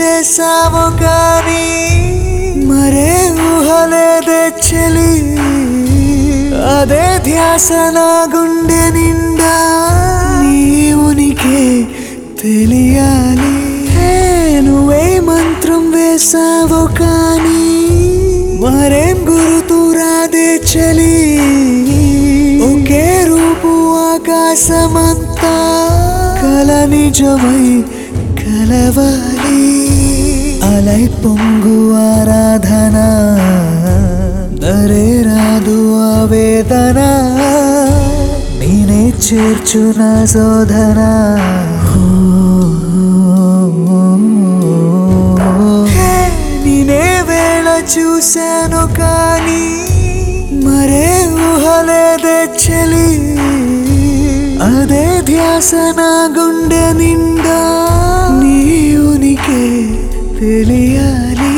చేసావు కానీ మరే ఊహలేదే చెలి అదే ధ్యాస నా గుండె నిండా నీ ఉనికి తెలియాలి హే, నువ్వే మంత్రం వేసావు కానీ మరేం గురుతూ రాదే చలి ఒకే రూపు ఆకాశమంతా కల నిజమై కలవాలి అలై పొంగు ఆరాధన దరే రాదు ఆవేదన నేనే చేర్చు నా శోధన హే, నేనే వేళ చూశాను కానీ మరే ఊహలేదే చలి అదే ధ్యాస నా గుండె నిండా నీ ఉనికి తెలియాలి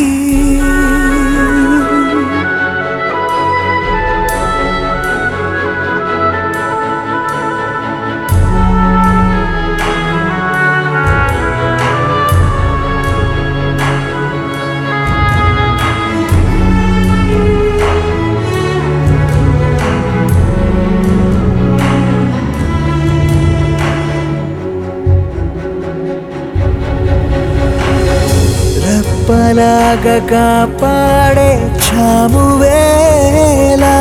రెప్పలాగా కాపాడే చామువేలా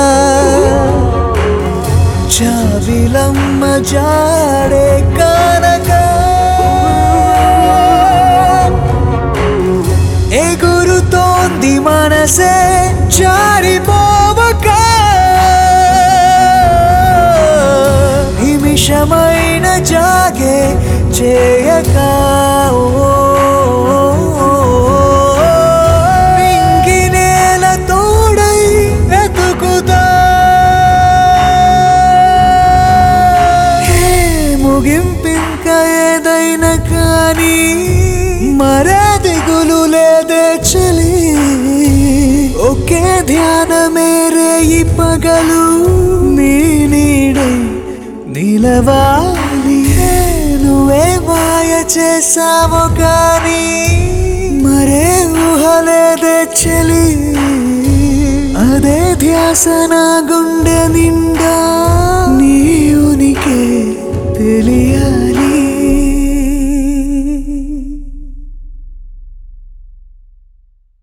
చావిలమ్మ జాడే కానక ఎగురుతోంది మనసే జారిపోవక నిమిషమైన జాగే చేయక నింగి నేల తోడై వెతుకుతా హే, ముగింపింక ఏదైనా కానీ మరే దిగులు లేదే చలి ఒకే ధ్యానమేరే ఈ పగలు నీ నీడై నిలవాలి హే, నువ్వే మాయ చేసావు కానీ మరే ఊహలేదే చలి అదే ధ్యాస నా గుండె నిండా